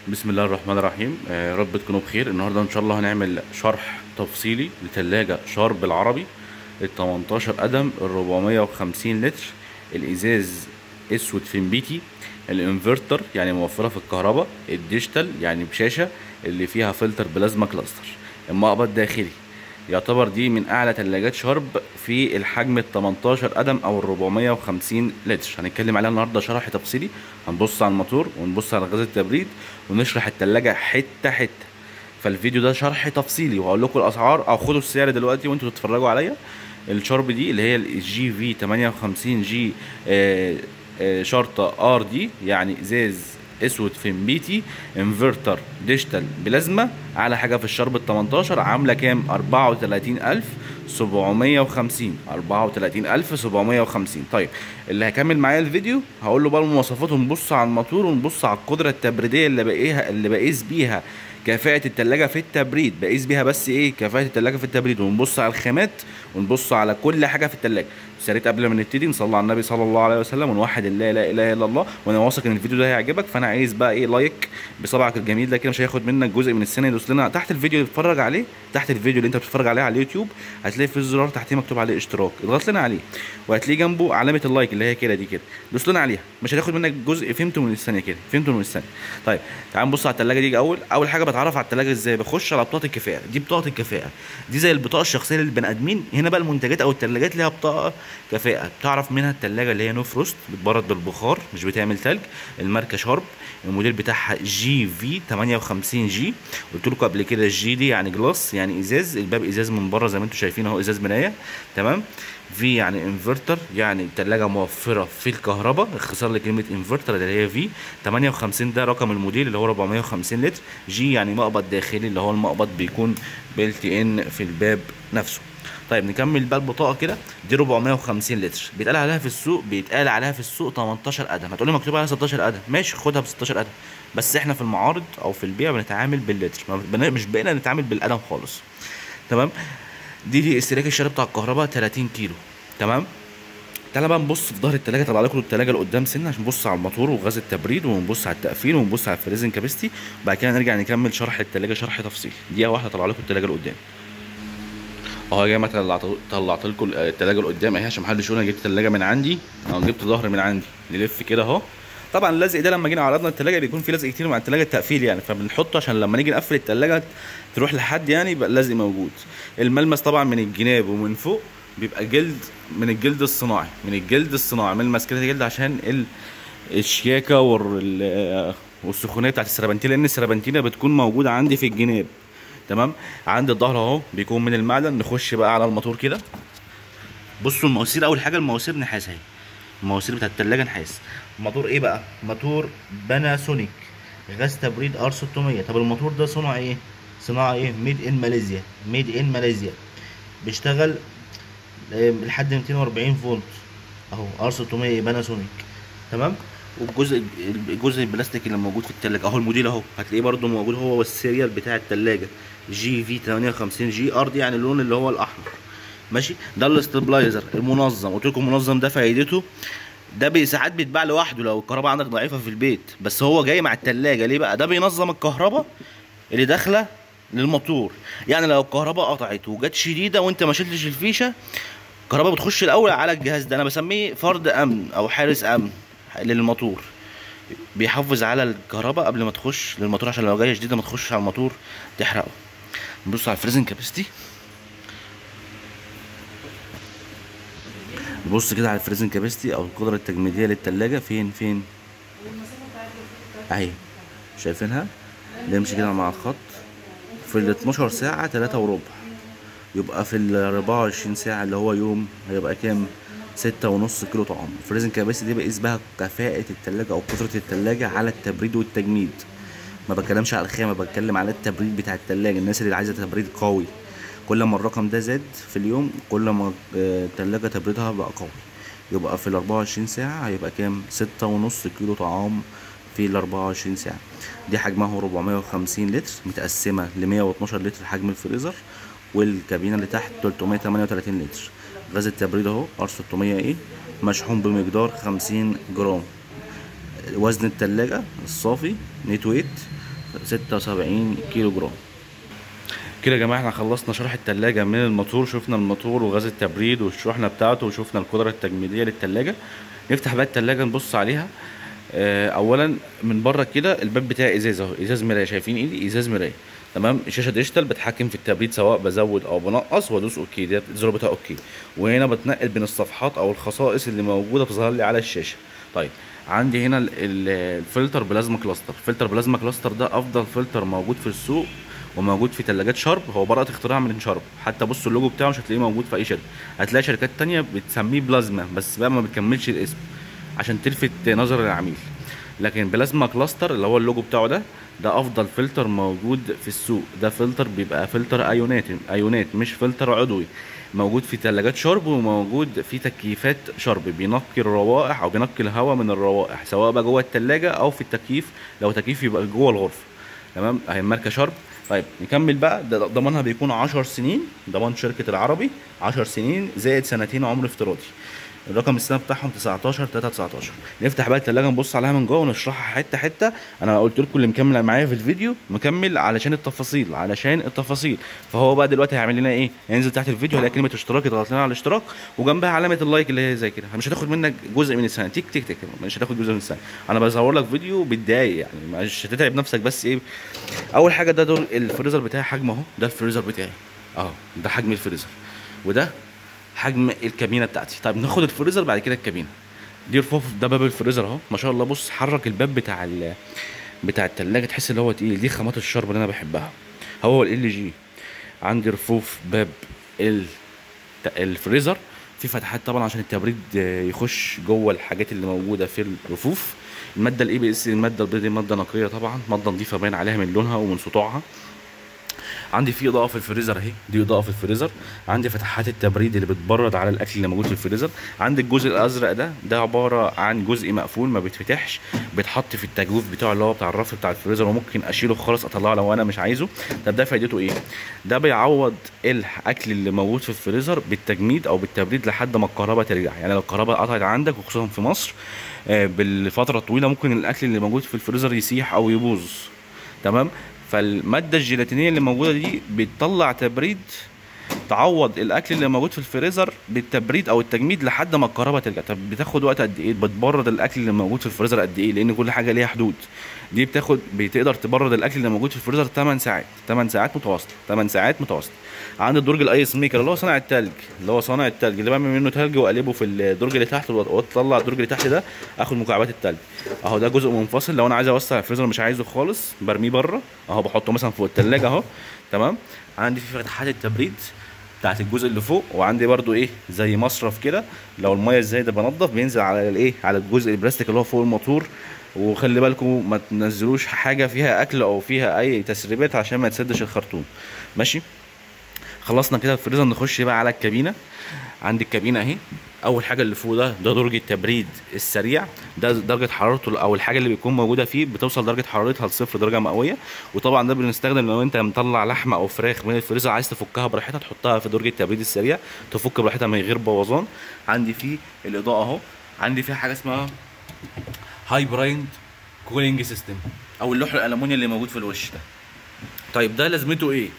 بسم الله الرحمن الرحيم آه، رب تكونوا بخير النهارده ان شاء الله هنعمل شرح تفصيلي لثلاجه شارب العربي ال 18 قدم ال 450 لتر الازاز اسود فيمبيتي الانفرتر يعني موفره في الكهرباء الديجيتال يعني بشاشه اللي فيها فلتر بلازما كلاستر المقبض داخلي يعتبر دي من اعلى ثلاجات شارب في الحجم ال 18 قدم او ال 450 لتر هنتكلم عليها النهارده شرح تفصيلي هنبص على الموتور ونبص على غاز التبريد ونشرح الثلاجه حته حته فالفيديو ده شرح تفصيلي وهقول لكم الاسعار او خدوا السعر دلوقتي وانتوا تتفرجوا عليا الشارب دي اللي هي الجي في 58 جي آه، آه، شرطه ار دي يعني ازاز اسود فيمبيتي انفرتر ديجيتال بلازما على حاجه في الشرب ال 18 عامله كام 34750 34750 طيب اللي هيكمل معايا الفيديو هقول له بقى المواصفات ونبص على الموتور ونبص على القدره التبريديه اللي بقيها اللي بقيس بيها كفاءة التلاجة في التبريد بقيس بيها بس ايه كفاءة التلاجة في التبريد ونبص على الخامات ونبص على كل حاجة في التلاجة بس يا ريت قبل ما نبتدي نصلي على النبي صلى الله عليه وسلم ونوحد الله لا اله الا الله وانا واثق ان الفيديو ده هيعجبك فانا عايز بقى ايه لايك بصبعك الجميل ده كده مش هياخد منك جزء من السنه يدوس لنا تحت الفيديو اللي بتتفرج عليه تحت الفيديو اللي انت بتتفرج عليه على اليوتيوب هتلاقي في الزرار تحتيه مكتوب عليه اشتراك اضغط لنا عليه وهتلاقي جنبه علامه اللايك اللي هي كده دي كده دوس لنا عليها مش هتاخد منك جزء فهمته من الثانيه كده فهمته من الثانيه طيب تعال نبص على الثلاجه دي اول اول حاجه بتعرف على الثلاجه ازاي بخش على بطاقه الكفاءه دي بطاقه الكفاءه دي زي البطاقه الشخصيه للبني ادمين هنا بقى المنتجات او الثلاجات ليها بطاقه كفاءه تعرف منها الثلاجه اللي هي نو فروست بتبرد بالبخار مش بتعمل ثلج الماركه شارب الموديل بتاعها جي في 58 جي قلت لكم قبل كده الجي دي يعني جلاس يعني ازاز الباب ازاز من بره زي ما انتم شايفين اهو ازاز مرايه تمام في يعني انفرتر يعني الثلاجه موفره في الكهرباء اختصار لكلمه انفرتر اللي هي في 58 ده رقم الموديل اللي هو 450 لتر جي يعني مقبض داخلي اللي هو المقبض بيكون بيلت ان في الباب نفسه طيب نكمل بقى البطاقه كده دي 450 لتر بيتقال عليها في السوق بيتقال عليها في السوق 18 قدم هتقولي مكتوب عليها 16 قدم ماشي خدها ب 16 قدم بس احنا في المعارض او في البيع بنتعامل باللتر ما بن- مش بقينا نتعامل بالقدم خالص تمام دي دي استهلاك الشارع بتاع الكهرباء 30 كيلو تمام تعالى بقى نبص في ظهر التلاجة طلع لكم التلاجة لقدام سنة عشان نبص على الموتور وغاز التبريد ونبص على التقفيل ونبص على الفريزنج كابستي وبعد كده نرجع نكمل شرح التلاجة شرح تفصيلي دقيقة واحدة طلع لكم التلاجة لقدام اهو يا جماعه طلعت طلعت لكم التلاجة لقدام اهي عشان محدش يقول انا جبت التلاجة من عندي او جبت ظهر من عندي نلف كده اهو طبعا اللزق ده لما جينا عرضنا التلاجة بيكون في لزق كتير مع التلاجة التقفيل يعني فبنحطه عشان لما نيجي نقفل التلاجة تروح لحد يعني يبقى اللزق موجود الملمس طبعا من الجناب ومن فوق بيبقى جلد من الجلد الصناعي من الجلد الصناعي ملمس كده جلد عشان ال... الشياكه وال... والسخونيه بتاعت السربنتين لان السربنتينه بتكون موجوده عندي في الجناب تمام عند الظهر اهو بيكون من المعدن نخش بقى على الموتور كده بصوا المواسير اول حاجه المواسير نحاس اهي المواسير بتاعت التلاجة نحاس موتور ايه بقى موتور باناسونيك غاز تبريد ار 600 طب الموتور ده صنع ايه صناعه ايه ميد ان ماليزيا ميد ان ماليزيا بيشتغل آه، لحد 240 فولت اهو ار 600 باناسونيك تمام والجزء الجزء البلاستيك اللي موجود في التلاجة اهو الموديل اهو هتلاقيه برده موجود هو والسيريال بتاع التلاجة جي في 58 جي ار دي يعني اللون اللي هو الاحمر ماشي ده الاستابلايزر المنظم قلت لكم المنظم ده فايدته ده بي ساعات بيتباع لوحده لو الكهرباء عندك ضعيفه في البيت بس هو جاي مع التلاجة ليه بقى ده بينظم الكهرباء اللي داخله للموتور يعني لو الكهرباء قطعت وجت شديده وانت ما شلتش الفيشه الكهرباء بتخش الاول على الجهاز ده انا بسميه فرد امن او حارس امن للموتور بيحافظ على الكهرباء قبل ما تخش للموتور عشان لو جايه شديده ما تخش على الموتور تحرقه نبص على الفريزنج كابستي نبص كده على الفريزنج كابستي او القدره التجميديه للتلاجة فين فين اهي شايفينها نمشي كده مع الخط في ال 12 ساعة تلاتة وربع يبقى في ال 24 ساعة اللي هو يوم هيبقى كام ستة ونص كيلو طعام الفريزنج كاباسيتي دي بقيس بها كفاءة التلاجة أو قدرة التلاجة على التبريد والتجميد ما بتكلمش على الخامة بتكلم على التبريد بتاع التلاجة الناس اللي عايزة تبريد قوي كل ما الرقم ده زاد في اليوم كل ما آه، التلاجة تبريدها بقى قوي يبقى في ال 24 ساعة هيبقى كام ستة ونص كيلو طعام في ال 24 ساعة دي حجمها 450 لتر متقسمة ل 112 لتر حجم الفريزر والكابينة اللي تحت 338 لتر غاز التبريد اهو ار 600 ايه مشحون بمقدار 50 جرام وزن التلاجة الصافي نيت ويت 76 كيلو جرام كده يا جماعه احنا خلصنا شرح التلاجة من الموتور شفنا الموتور وغاز التبريد والشحنة بتاعته وشفنا القدرة التجميدية للتلاجة نفتح بقى التلاجة نبص عليها آه، اولا من بره كده الباب بتاعي ازاز اهو ازاز مرايه شايفين ايدي ازاز مرايه تمام الشاشه ديجيتال بتحكم في التبريد سواء بزود او بنقص وادوس اوكي دي الزرار بتاع اوكي وهنا بتنقل بين الصفحات او الخصائص اللي موجوده بتظهر لي على الشاشه طيب عندي هنا ال- ال- الفلتر بلازما كلاستر فلتر بلازما كلاستر ده افضل فلتر موجود في السوق وموجود في ثلاجات شارب هو براءة اختراع من شارب حتى بصوا اللوجو بتاعه مش هتلاقيه موجود في اي شركه هتلاقي شركات تانية بتسميه بلازما بس بقى ما بتكملش الاسم عشان تلفت نظر العميل لكن بلازما كلاستر اللي هو اللوجو بتاعه ده ده افضل فلتر موجود في السوق ده فلتر بيبقى فلتر ايونات ايونات مش فلتر عضوي موجود في ثلاجات شرب وموجود في تكييفات شرب بينقي الروائح او بينقي الهواء من الروائح سواء بقى جوه الثلاجه او في التكييف لو تكييف يبقى جوه الغرفه تمام اهي الماركه شرب طيب نكمل بقى ده ده ضمانها بيكون 10 سنين ضمان شركه العربي 10 سنين زائد سنتين عمر افتراضي الرقم السنه بتاعهم 19 3 19 نفتح بقى التلاجه نبص عليها من جوه ونشرحها حته حته انا قلت لكم اللي مكمل معايا في الفيديو مكمل علشان التفاصيل علشان التفاصيل فهو بقى دلوقتي هيعمل لنا ايه هينزل تحت الفيديو هيلاقي كلمه اشتراك يضغط لنا على الاشتراك وجنبها علامه اللايك اللي هي زي كده مش هتاخد منك جزء من السنه تيك تيك تيك مش هتاخد جزء من السنه انا بصور لك فيديو بالدقايق يعني مش هتتعب نفسك بس ايه اول حاجه ده دور الفريزر بتاعي حجمه اهو ده الفريزر بتاعي اه ده حجم الفريزر وده حجم الكابينه بتاعتي طيب ناخد الفريزر بعد كده الكابينه دي رفوف ده باب الفريزر اهو ما شاء الله بص حرك الباب بتاع ال بتاع التلاجة تحس ان هو تقيل دي خامات الشرب اللي انا بحبها هو ال جي عندي رفوف باب ال الفريزر في فتحات طبعا عشان التبريد آه، يخش جوه الحاجات اللي موجوده في الرفوف الماده الاي بي اس الماده البيضاء دي ماده نقيه طبعا ماده نظيفه باين عليها من لونها ومن سطوعها عندي في اضاءه في الفريزر اهي دي اضاءه في الفريزر عندي فتحات التبريد اللي بتبرد على الاكل اللي موجود في الفريزر عندي الجزء الازرق ده ده عباره عن جزء مقفول ما بيتفتحش بيتحط في التجويف بتاعه اللي هو بتاع الرف بتاع الفريزر وممكن اشيله خالص اطلعه لو انا مش عايزه طب ده فايدته ايه ده بيعوض الاكل اللي موجود في الفريزر بالتجميد او بالتبريد لحد ما الكهرباء ترجع يعني لو الكهرباء قطعت عندك وخصوصا في مصر آه، بالفتره الطويله ممكن الاكل اللي موجود في الفريزر يسيح او يبوظ تمام فالماده الجيلاتينيه اللي موجوده دي بتطلع تبريد تعوض الاكل اللي موجود في الفريزر بالتبريد او التجميد لحد ما الكهرباء ترجع طب بتاخد وقت قد ايه بتبرد الاكل اللي موجود في الفريزر قد ايه لان كل حاجه ليها حدود دي بتاخد بتقدر تبرد الاكل اللي موجود في الفريزر 8 ساعات 8 ساعات متواصله 8 ساعات متواصله عند الدرج الايس ميكر اللي هو صانع التلج اللي هو صانع التلج اللي بعمل منه تلج واقلبه في الدرج اللي تحت واطلع الدرج اللي تحت ده اخد مكعبات التلج اهو ده جزء منفصل لو انا عايز اوسع الفريزر مش عايزه خالص برميه بره اهو بحطه مثلا فوق التلاجة اهو تمام عندي في فتحات التبريد بتاعت الجزء اللي فوق وعندي برضو ايه زي مصرف كده لو الميه الزايده بنضف بينزل على الايه على الجزء البلاستيك اللي هو فوق الموتور وخلي بالكم ما تنزلوش حاجه فيها اكل او فيها اي تسريبات عشان ما تسدش الخرطوم ماشي خلصنا كده الفريزر نخش بقى على الكابينه عندي الكابينه اهي اول حاجه اللي فوق ده ده درجه التبريد السريع ده درجه حرارته او الحاجه اللي بيكون موجوده فيه بتوصل درجه حرارتها لصفر درجه مئويه وطبعا ده بنستخدم لو انت مطلع لحمه او فراخ من الفريزر عايز تفكها براحتها تحطها في درجه التبريد السريع تفك براحتها من غير بوظان عندي فيه الاضاءه اهو عندي فيها حاجه اسمها هاي برايند كولينج سيستم او اللوح الالومنيوم اللي موجود في الوش ده طيب ده لازمته ايه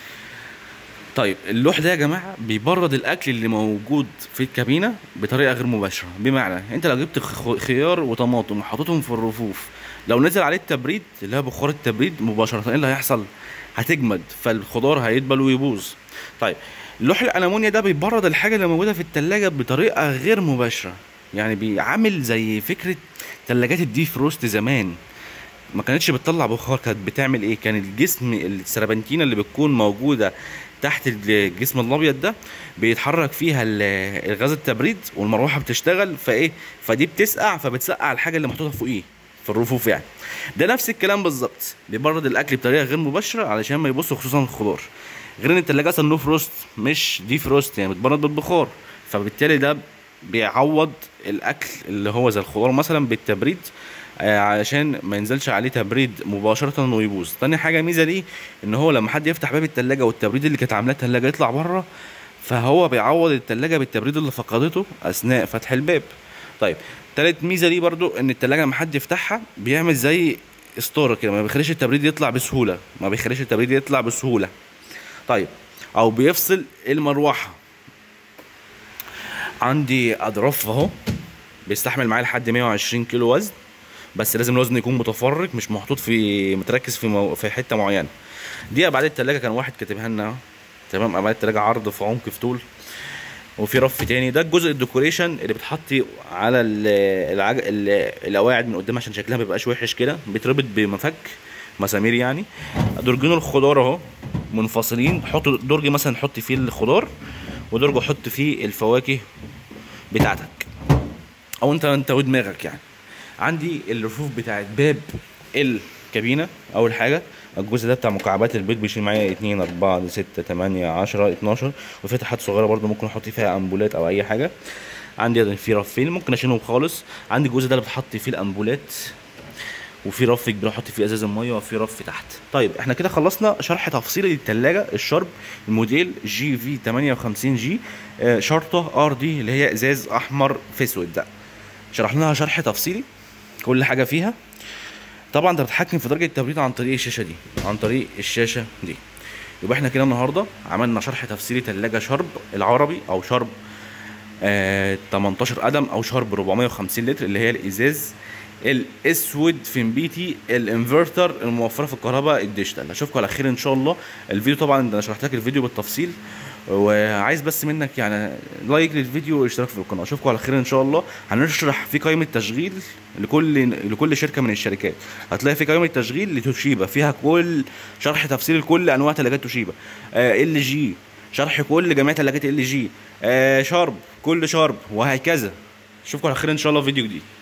طيب اللوح ده يا جماعه بيبرد الاكل اللي موجود في الكابينه بطريقه غير مباشره بمعنى انت لو جبت خ- خيار وطماطم وحطيتهم في الرفوف لو نزل عليه التبريد اللي هو بخار التبريد مباشره ايه اللي هيحصل هتجمد فالخضار هيدبل ويبوظ طيب اللوح الالومنيا ده بيبرد الحاجه اللي موجوده في التلاجة بطريقه غير مباشره يعني بيعمل زي فكره تلاجات الدي فروست زمان ما كانتش بتطلع بخار كانت بتعمل ايه كان الجسم السربنتينه اللي بتكون موجوده تحت الجسم الابيض ده بيتحرك فيها ال- الغاز التبريد والمروحه بتشتغل فايه فدي بتسقع فبتسقع الحاجه اللي محطوطه فوقيه في الرفوف يعني ده نفس الكلام بالظبط بيبرد الاكل بطريقه غير مباشره علشان ما يبص خصوصا الخضار غير ان التلاجة اصلا نو فروست مش دي فروست يعني بتبرد بالبخار فبالتالي ده بيعوض الاكل اللي هو زي الخضار مثلا بالتبريد آه، علشان ما ينزلش عليه تبريد مباشرة ويبوظ تاني حاجة ميزة ليه ان هو لما حد يفتح باب التلاجة والتبريد اللي كانت عاملاه التلاجة يطلع بره فهو بيعوض التلاجة بالتبريد اللي فقدته اثناء فتح الباب طيب تالت ميزة ليه برضو ان التلاجة لما حد يفتحها بيعمل زي ستور كده ما بيخليش التبريد يطلع بسهوله ما بيخليش التبريد يطلع بسهوله طيب او بيفصل المروحه عندي اضراف اهو بيستحمل معايا لحد 120 كيلو وزن بس لازم الوزن يكون متفرق مش محطوط في متركز في مو... في حته معينه دي ابعاد التلاجة كان واحد كاتبها لنا أهو. تمام ابعاد التلاجة عرض في عمق في طول وفي رف تاني ده الجزء الديكوريشن اللي بتحطي على ال- العج... ال- القواعد من قدام عشان شكلها ما بيبقاش وحش كده بيتربط بمفك مسامير يعني درجين الخضار اهو منفصلين حط درج مثلا حط فيه الخضار ودرج حط فيه الفواكه بتاعتك او انت انت ودماغك يعني عندي الرفوف بتاعت باب الكابينه اول حاجه الجزء ده بتاع مكعبات البيض بيشيل معايا 2 4 6 8 10 12 وفي فتحات صغيره برضو ممكن احط فيها امبولات او اي حاجه عندي في رفين ممكن اشيلهم خالص عندي الجزء ده اللي بتحط فيه الامبولات وفي رف كبير احط فيه ازاز الميه وفي رف تحت طيب احنا كده خلصنا شرح تفصيلي للثلاجه الشرب الموديل جي في 58 جي آه، شرطه ار دي اللي هي ازاز احمر في اسود ده شرحناها شرح تفصيلي كل حاجه فيها طبعا انت بتتحكم في درجه التبريد عن طريق الشاشه دي عن طريق الشاشه دي يبقى احنا كده النهارده عملنا شرح تفصيلي ثلاجه شرب العربي او شرب آه 18 قدم او شرب 450 لتر اللي هي الازاز الاسود فيمبيتي الانفرتر الموفره في الكهرباء الديجيتال اشوفكم على خير ان شاء الله الفيديو طبعا انا شرحت لك الفيديو بالتفصيل وعايز بس منك يعني لايك للفيديو واشتراك في القناه اشوفكم على خير ان شاء الله هنشرح في قائمه تشغيل لكل لكل شركه من الشركات هتلاقي في قائمه تشغيل لتوشيبا فيها كل شرح تفصيل لكل انواع ثلاجات توشيبا ال جي شرح كل جميع ثلاجات ال جي شارب كل شارب وهكذا اشوفكم على خير ان شاء الله في فيديو جديد